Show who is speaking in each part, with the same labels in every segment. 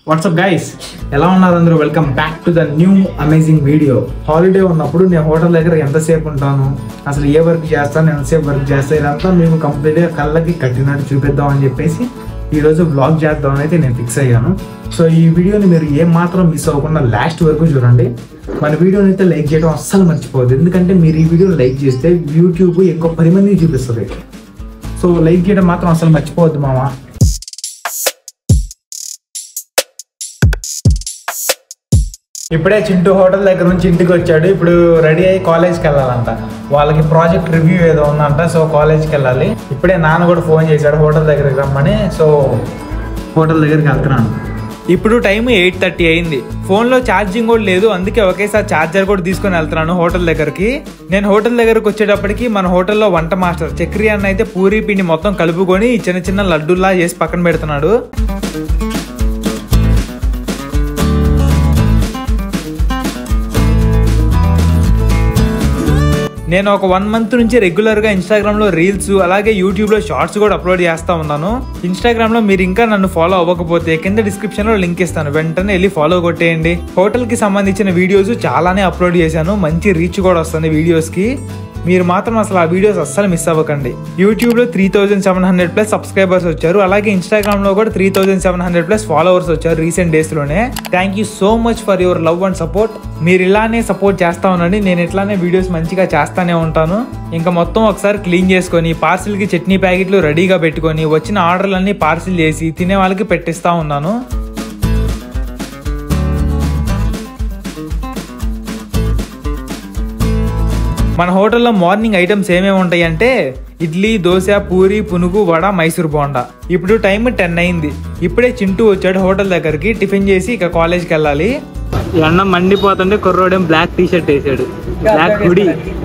Speaker 1: WhatsApp guys ఎలా ఉన్నారు అందరూ welcome back to the new amazing video holiday ఉన్నప్పుడు నేను హోటల్ దగ్గర ఎంతసేపు ఉంటాను అసలు ఏ వర్క్ చేస్తాను ఎంతసేపు వర్క్ చేస్తాను ఇదంతా మేము కంప్లీట్గా కళ్ళకి కట్టినట్టు చూపిద్దాం అని చెప్పేసి ఈరోజు బ్లాగ్ చేద్దామని అయితే నేను ఫిక్స్ అయ్యాను సో ఈ వీడియోని మీరు ఏం మాత్రం మిస్ అవ్వకుండా లాస్ట్ వరకు చూడండి మన వీడియోని అయితే లైక్ చేయడం అస్సలు మర్చిపోవద్దు ఎందుకంటే మీరు ఈ వీడియోని లైక్ చేస్తే యూట్యూబ్ ఇంకో పది మందికి చూపిస్తుంది సో లైక్ చేయడం మాత్రం అసలు మర్చిపోవద్దు మామ ఇప్పుడే చింటూ హోటల్ దగ్గర నుంచి ఇంటికి వచ్చాడు ఇప్పుడు రెడీ అయ్యి కాలేజ్కి వెళ్ళాలంట వాళ్ళకి ప్రాజెక్ట్ రివ్యూ ఏదో ఉందంట సో కాలేజ్కి వెళ్ళాలి ఇప్పుడే నాన్న కూడా ఫోన్ చేశాడు హోటల్ దగ్గరికి రమ్మని సో హోటల్ దగ్గరికి వెళ్తున్నాను
Speaker 2: ఇప్పుడు టైం ఎయిట్ థర్టీ అయింది ఫోన్లో ఛార్జింగ్ కూడా లేదు అందుకే ఒకేసారి ఛార్జర్ కూడా తీసుకొని వెళ్తున్నాను హోటల్ దగ్గరికి నేను హోటల్ దగ్గరకు వచ్చేటప్పటికి మన హోటల్లో వంట మాస్టర్ చక్రి అన్న అయితే పూరి పిండి మొత్తం కలుపుకొని చిన్న చిన్న లడ్డూల్లా చేసి పక్కన పెడుతున్నాడు నేను ఒక వన్ మంత్ నుంచి రెగ్యులర్ గా ఇన్స్టాగ్రామ్ లో రీల్స్ అలాగే యూట్యూబ్ లో షార్ట్స్ కూడా అప్లోడ్ చేస్తా ఉన్నాను ఇన్స్టాగ్రామ్ లో మీరు ఇంకా నన్ను ఫాలో అవ్వకపోతే కింద డిస్క్రిప్షన్ లో లింక్ ఇస్తాను వెంటనే వెళ్ళి ఫాలో కొట్టేయండి హోటల్ కి సంబంధించిన వీడియోస్ చాలానే అప్లోడ్ చేశాను మంచి రీచ్ కూడా వస్తుంది వీడియోస్ కి మీరు మాత్రం అసలు ఆ వీడియోస్ అస్సలు మిస్ అవ్వకండి యూట్యూబ్ లో three thousand seven hundred plus subscribers వచ్చారు అలాగే ఇన్స్టాగ్రామ్ లో కూడా three thousand seven hundred plus followers వచ్చారు రీసెంట్ డేస్ లోనే thank you so much for your love and support మీరు ఇలానే సపోర్ట్ చేస్తా ఉండండి నేను ఇట్లానే వీడియోస్ మంచిగా చేస్తానే ఉంటాను ఇంకా మొత్తం ఒకసారి క్లీన్ చేసుకొని పార్సిల్ కి చట్నీ ప్యాకెట్లు రెడీగా పెట్టుకొని వచ్చిన ఆర్డర్లన్నీ పార్సిల్ చేసి తినే వాళ్ళకి పెట్టిస్తా ఉన్నాను మన హోటల్లో మార్నింగ్ ఐటమ్స్ ఏమేమి ఉంటాయి అంటే ఇడ్లీ దోశ పూరి పునుగు వడ మైసూర్ బోండా ఇప్పుడు టైం టెన్ అయింది ఇప్పుడే చింటూ వచ్చాడు హోటల్ దగ్గరికి టిఫిన్ చేసి ఇక కాలేజ్కి వెళ్ళాలి ఎండ మండిపోతుంటే కుర్రోడేం బ్లాక్ టీ షర్ట్ వేసాడు బ్లాక్ హుడీ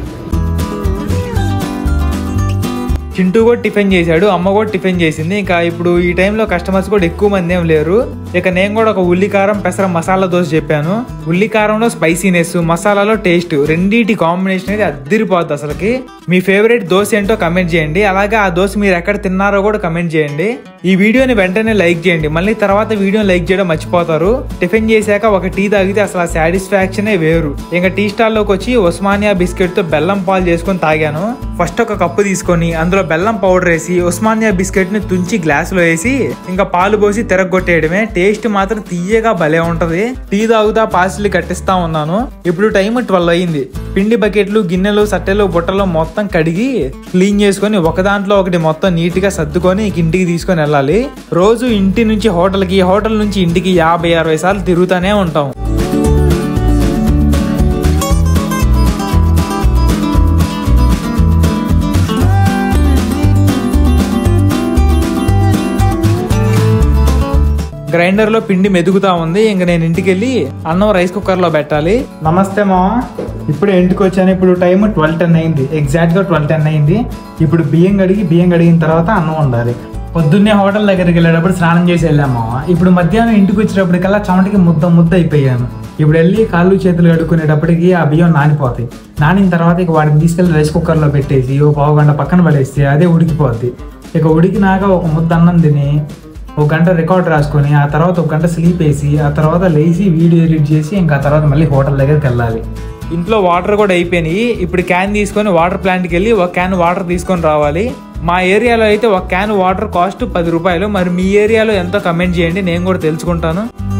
Speaker 2: చింటూ కూడా టిఫిన్ చేశాడు అమ్మ కూడా టిఫిన్ చేసింది ఇంకా ఇప్పుడు ఈ టైంలో కస్టమర్స్ కూడా ఎక్కువ మంది ఏం లేరు ఇక నేను కూడా ఒక ఉల్లి కారం పెసర మసాలా దోశ చెప్పాను ఉల్లి కారంలో స్పైసీనెస్ మసాలాలో టేస్ట్ రెండింటి కాంబినేషన్ అయితే అద్దరిపోద్ది అసలుకి మీ ఫేవరెట్ దోశ ఏంటో కమెంట్ చేయండి అలాగే ఆ దోశ మీరు ఎక్కడ తిన్నారో కూడా కమెంట్ చేయండి ఈ వీడియోని వెంటనే లైక్ చేయండి మళ్ళీ తర్వాత వీడియోని లైక్ చేయడం మర్చిపోతారు టిఫిన్ చేశాక ఒక టీ తాగితే అసలు ఆ సాటిస్ఫాక్షన్ వేరు ఇంకా టీ స్టాల్ లోకి వచ్చి ఉస్మానియా బిస్కెట్ తో బెల్లం పాలు చేసుకొని తాగాను ఫస్ట్ ఒక కప్పు తీసుకొని అందులో బెల్లం పౌడర్ వేసి ఉస్మానియా బిస్కెట్ ని తుంచి గ్లాస్ లో వేసి ఇంకా పాలు పోసి తిరగొట్టేయడమే టేస్ట్ మాత్రం తీయగా భలే ఉంటది టీ తాగుతా పార్సిల్ కట్టిస్తా ఉన్నాను ఇప్పుడు టైం ట్వెల్వ్ అయింది పిండి బకెట్లు గిన్నెలు సట్టెలు బుట్టలు మొత్తం కడిగి క్లీన్ చేసుకొని ఒక దాంట్లో ఒకటి మొత్తం నీట్ గా సర్దుకొని ఇంక ఇంటికి తీసుకొని వెళ్ళాలి రోజు ఇంటి నుంచి హోటల్కి హోటల్ నుంచి ఇంటికి యాభై అరవై సార్లు తిరుగుతానే ఉంటాం గ్రైండర్ లో పిండి మెదుగుతా ఉంది ఇంక నేను ఇంటికి వెళ్ళి అన్నం రైస్ కుక్కర్ లో పెట్టాలి
Speaker 1: నమస్తే మా ఇప్పుడే ఇంటికి వచ్చాను ఇప్పుడు టైం ట్వెల్వ్ టెన్ అయింది ఎగ్జాక్ట్గా ట్వెల్వ్ టెన్ అయింది ఇప్పుడు బియ్యం కడిగి బియ్యం కడిగిన తర్వాత అన్నం వండాలి పొద్దున్నే హోటల్ దగ్గరికి వెళ్ళేటప్పుడు స్నానం చేసి వెళ్ళాము ఇప్పుడు మధ్యాహ్నం ఇంటికి వచ్చేటప్పటికల్లా చెమటకి ముద్ద ముద్ద అయిపోయాను ఇప్పుడు వెళ్ళి కాళ్ళు చేతులు కడుక్కునేటప్పటికి ఆ బియ్యం నానిపోతాయి నానిన తర్వాత ఇక వాటిని తీసుకెళ్ళి రైస్ కుక్కర్లో పెట్టేసి ఓ పావు గంట పక్కన పడేస్తే అదే ఉడికిపోద్ది ఇక ఉడికినాక ఒక ముద్ద అన్నం తిని ఒక గంట రికార్డ్ రాసుకొని ఆ తర్వాత ఒక గంట స్లీప్ వేసి ఆ తర్వాత లేచి వీడియో ఎడిట్ చేసి ఇంకా ఆ తర్వాత మళ్ళీ హోటల్ దగ్గరికి వెళ్ళాలి
Speaker 2: ఇంట్లో వాటర్ కూడా అయిపోయినాయి ఇప్పుడు క్యాన్ తీసుకొని వాటర్ ప్లాంట్కి వెళ్ళి ఒక క్యాన్ వాటర్ తీసుకొని రావాలి మా ఏరియాలో అయితే ఒక క్యాన్ వాటర్ కాస్ట్ పది రూపాయలు మరి మీ ఏరియాలో ఎంతో కమెంట్ చేయండి నేను కూడా తెలుసుకుంటాను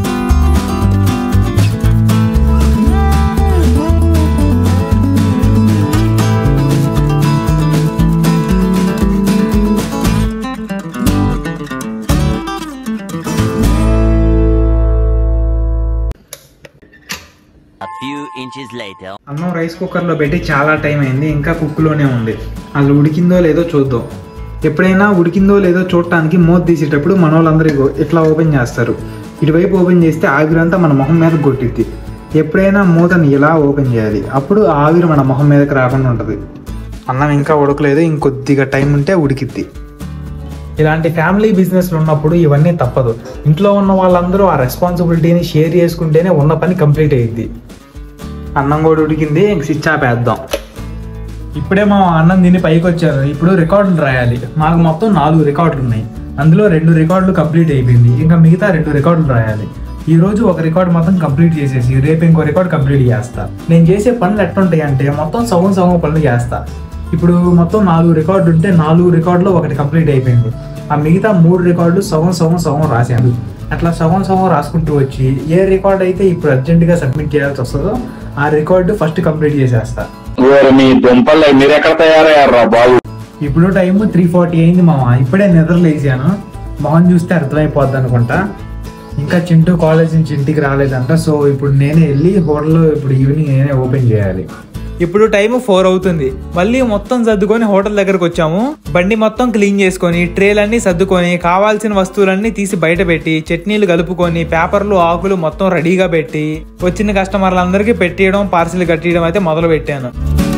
Speaker 3: A few inches later.
Speaker 1: అన్నం రైస్ కుక్కర్లో పెట్టి చాలా టైం అయింది ఇంకా కుక్కులోనే ఉంది అసలు ఉడికిందో లేదో చూద్దాం ఎప్పుడైనా ఉడికిందో లేదో చూడటానికి మూత తీసేటప్పుడు మన వాళ్ళందరూ ఇగో ఇట్లా ఓపెన్ చేస్తారు ఇటువైపు ఓపెన్ చేస్తే ఆవిరంతా మన మొహం మీద కొట్టిద్ది ఎప్పుడైనా మూతని ఇలా ఓపెన్ చేయాలి అప్పుడు ఆ ఆవిరి మన మొహం మీదకి రాకుండా ఉంటుంది అన్నం ఇంకా ఉడకలేదు ఇంకొద్దిగా టైం ఉంటే ఉడికిద్ది ఇలాంటి ఫ్యామిలీ బిజినెస్లు ఉన్నప్పుడు ఇవన్నీ తప్పదు ఇంట్లో ఉన్న వాళ్ళందరూ ఆ రెస్పాన్సిబిలిటీని షేర్ చేసుకుంటేనే ఉన్న పని కంప్లీట్ అయ్యిద్ది అన్నం కూడా ఉడికింది ఇంక స్విచ్ ఆపేద్దాం ఇప్పుడే మా అన్నం తిని పైకి వచ్చారు ఇప్పుడు రికార్డులు రాయాలి మాకు మొత్తం నాలుగు రికార్డులు ఉన్నాయి అందులో రెండు రికార్డులు కంప్లీట్ అయిపోయింది ఇంకా మిగతా రెండు రికార్డులు రాయాలి ఈ రోజు ఒక రికార్డ్ మొత్తం కంప్లీట్ చేసేసి రేపు ఇంకో రికార్డ్ కంప్లీట్ చేస్తా నేను చేసే పనులు ఎట్లుంటాయి అంటే మొత్తం సగం సగం పనులు చేస్తా ఇప్పుడు మొత్తం నాలుగు రికార్డు ఉంటే నాలుగు రికార్డులో ఒకటి కంప్లీట్ అయిపోయింది ఆ మిగతా మూడు రికార్డులు సగం సగం సగం రాశాను అట్లా సగం సగం రాసుకుంటూ వచ్చి ఏ రికార్డ్ అయితే ఇప్పుడు అర్జెంటుగా సబ్మిట్ చేయాల్సి వస్తుందో ఆ రికార్డు ఫస్ట్ కంప్లీట్ చేసేస్తా
Speaker 4: ఓరి మీ దుంపలు మీరెక్కడ తయారయ్యారా బాబు
Speaker 1: ఇప్పుడు టైం త్రీ ఫార్టీ అయింది మామ ఇప్పుడే నిద్ర లేచాను మొహం చూస్తే అర్థమైపోద్ది అనుకుంటా ఇంకా చింటూ కాలేజ్ నుంచి ఇంటికి రాలేదంట సో ఇప్పుడు నేనే వెళ్ళి హోటల్లో ఇప్పుడు ఈవినింగ్ నేనే ఓపెన్ చేయాలి
Speaker 2: ఇప్పుడు టైం ఫోర్ అవుతుంది మళ్ళీ మొత్తం సర్దుకొని హోటల్ దగ్గరకు వచ్చాము బండి మొత్తం క్లీన్ చేసుకొని ట్రేలన్నీ సర్దుకొని కావాల్సిన వస్తువులన్నీ తీసి బయట పెట్టి చట్నీలు కలుపుకొని పేపర్లు ఆకులు మొత్తం రెడీగా పెట్టి వచ్చిన కస్టమర్లందరికీ పెట్టియడం పార్సిల్ కట్టియడం అయితే మొదలు పెట్టాను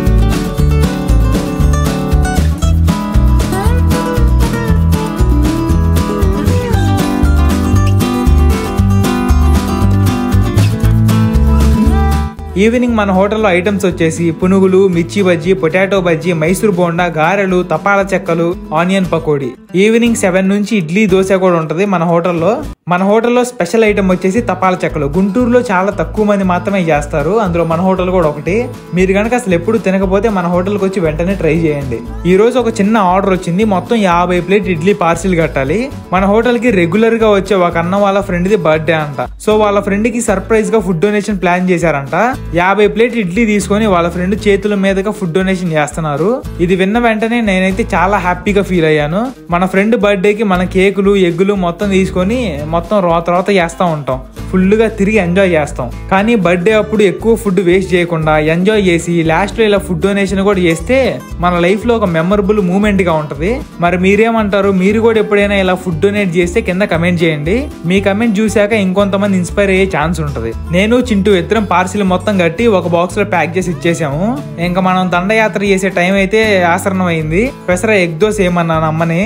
Speaker 2: ఈవినింగ్ మన హోటల్లో ఐటమ్స్ వచ్చేసి పునుగులు మిర్చి బజ్జీ పొటాటో బజ్జీ మైసూర్ బోండా గారెలు తపాల చెక్కలు ఆనియన్ పకోడీ ఈవినింగ్ సెవెన్ నుంచి ఇడ్లీ దోశ కూడా ఉంటది మన హోటల్లో మన హోటల్లో స్పెషల్ ఐటమ్ వచ్చేసి తపాల చెక్కలు గుంటూరులో చాలా తక్కువ మంది మాత్రమే చేస్తారు అందులో మన హోటల్ కూడా ఒకటి మీరు కనుక అసలు ఎప్పుడు తినకపోతే మన హోటల్కి వచ్చి వెంటనే ట్రై చేయండి ఈ రోజు ఒక చిన్న ఆర్డర్ వచ్చింది మొత్తం యాభై ప్లేట్ ఇడ్లీ పార్సిల్ కట్టాలి మన హోటల్ కి రెగ్యులర్ గా వచ్చే ఒక అన్న వాళ్ళ ఫ్రెండ్ ది బర్త్డే అంట సో వాళ్ళ ఫ్రెండ్ కి సర్ప్రైజ్ గా ఫుడ్ డొనేషన్ ప్లాన్ చేశారంట యాభై ప్లేట్ ఇడ్లీ తీసుకొని వాళ్ళ ఫ్రెండ్ చేతుల మీదుగా ఫుడ్ డొనేషన్ చేస్తున్నారు ఇది విన్న వెంటనే నేనైతే చాలా హ్యాపీగా ఫీల్ అయ్యాను మన ఫ్రెండ్ బర్త్డే కి మన కేకులు ఎగ్గులు మొత్తం తీసుకొని మొత్తం రోత రోత చేస్తూ ఉంటాం ఫుల్ గా తిరిగి ఎంజాయ్ చేస్తాం కానీ బర్త్డే అప్పుడు ఎక్కువ ఫుడ్ వేస్ట్ చేయకుండా ఎంజాయ్ చేసి లాస్ట్ లో ఇలా ఫుడ్ డొనేషన్ కూడా చేస్తే మన లైఫ్ లో ఒక మెమరబుల్ మూమెంట్ గా ఉంటది మరి మీరేమంటారు మీరు కూడా ఎప్పుడైనా ఇలా ఫుడ్ డొనేట్ చేస్తే కింద కమెంట్ చేయండి మీ కమెంట్ చూశాక ఇంకొంతమంది ఇన్స్పైర్ అయ్యే ఛాన్స్ ఉంటది నేను చింటూ ఇద్దరం పార్సిల్ మొత్తం కట్టి ఒక బాక్స్ లో ప్యాక్ చేసి ఇచ్చేసాము ఇంకా మనం దండయాత్ర చేసే టైం అయితే ఆసరణం అయింది పెసర ఎగ్ దోశ ఏమన్నాను అమ్మని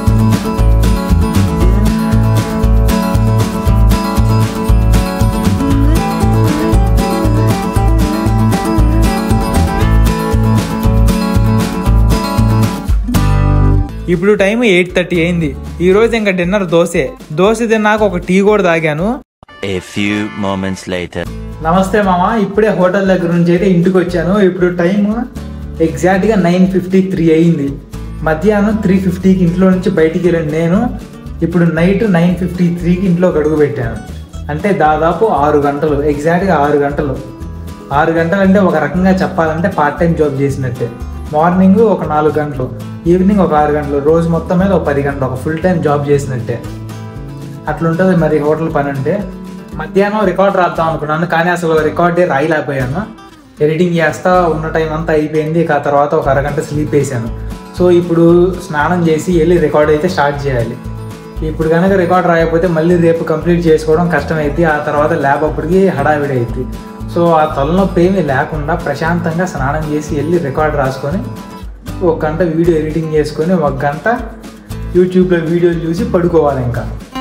Speaker 2: ఇప్పుడు టైం ఎయిట్ థర్టీ అయింది ఈ రోజు ఇంకా డిన్నర్ దోశే దోశ తిన్నాక ఒక టీ కూడా తాగాను
Speaker 3: A few moments later.
Speaker 1: నమస్తే మామ ఇప్పుడే హోటల్ దగ్గర నుంచి అయితే ఇంటికి వచ్చాను ఇప్పుడు టైం ఎగ్జాక్ట్గా నైన్ ఫిఫ్టీ త్రీ అయింది మధ్యాహ్నం త్రీ ఫిఫ్టీకి ఇంట్లో నుంచి బయటికి వెళ్ళిన నేను ఇప్పుడు నైట్ నైన్ ఫిఫ్టీ త్రీకి ఇంట్లోకి అడుగు పెట్టాను అంటే దాదాపు ఆరు గంటలు ఎగ్జాక్ట్గా ఆరు గంటలు ఆరు గంటలు అంటే ఒక రకంగా చెప్పాలంటే పార్ట్ టైం జాబ్ చేసినట్టే మార్నింగ్ ఒక నాలుగు గంటలు ఈవినింగ్ ఒక ఆరు గంటలు రోజు మొత్తం మీద ఒక పది గంటలు ఒక ఫుల్ టైం జాబ్ చేసినట్టే అట్లుంటుంది మరి హోటల్ పని అంటే మధ్యాహ్నం రికార్డ్ రాద్దాం అనుకున్నాను కానీ అసలు రికార్డే రాయలేకపోయాను ఎడిటింగ్ చేస్తా ఉన్న టైం అంతా అయిపోయింది ఇక ఆ తర్వాత ఒక అరగంట స్లీప్ వేసాను సో ఇప్పుడు స్నానం చేసి వెళ్ళి రికార్డ్ అయితే స్టార్ట్ చేయాలి ఇప్పుడు కనుక రికార్డ్ రాయకపోతే మళ్ళీ రేపు కంప్లీట్ చేసుకోవడం కష్టమైద్ది ఆ తర్వాత ల్యాబ్ అప్పటికి హడావిడి అయింది సో ఆ తలనొప్పి ఏమీ లేకుండా ప్రశాంతంగా స్నానం చేసి వెళ్ళి రికార్డ్ రాసుకొని ఒక గంట వీడియో ఎడిటింగ్ చేసుకొని ఒక గంట యూట్యూబ్లో వీడియోలు చూసి పడుకోవాలి ఇంకా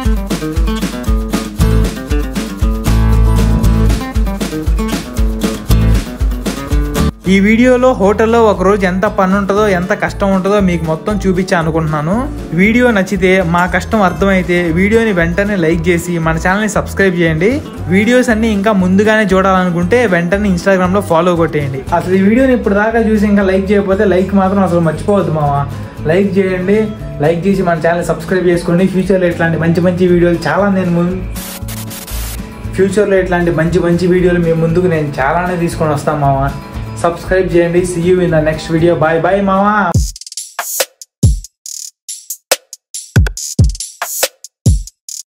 Speaker 2: ఈ వీడియోలో హోటల్లో ఒక రోజు ఎంత పని ఉంటుందో ఎంత కష్టం ఉంటుందో మీకు మొత్తం చూపించా అనుకుంటున్నాను వీడియో నచ్చితే మా కష్టం అర్థమైతే వీడియోని వెంటనే లైక్ చేసి మన ఛానల్ని సబ్స్క్రైబ్ చేయండి వీడియోస్ అన్ని ఇంకా ముందుగానే చూడాలనుకుంటే వెంటనే ఇన్స్టాగ్రామ్లో ఫాలో కొట్టేయండి
Speaker 1: అసలు ఈ వీడియోని ఇప్పుడు దాకా చూసి ఇంకా లైక్ చేయకపోతే లైక్ మాత్రం అసలు మర్చిపోవద్దు మామ లైక్ చేయండి లైక్ చేసి మన ఛానల్ సబ్స్క్రైబ్ చేసుకోండి ఫ్యూచర్లో ఇట్లాంటి మంచి మంచి వీడియోలు చాలా నేను ముందు ఫ్యూచర్లో ఇట్లాంటి మంచి మంచి వీడియోలు మీ ముందుకు నేను చాలానే తీసుకొని వస్తాను మామ సబ్స్క్రైబ్ చేయండి see you in the next video bye bye మామ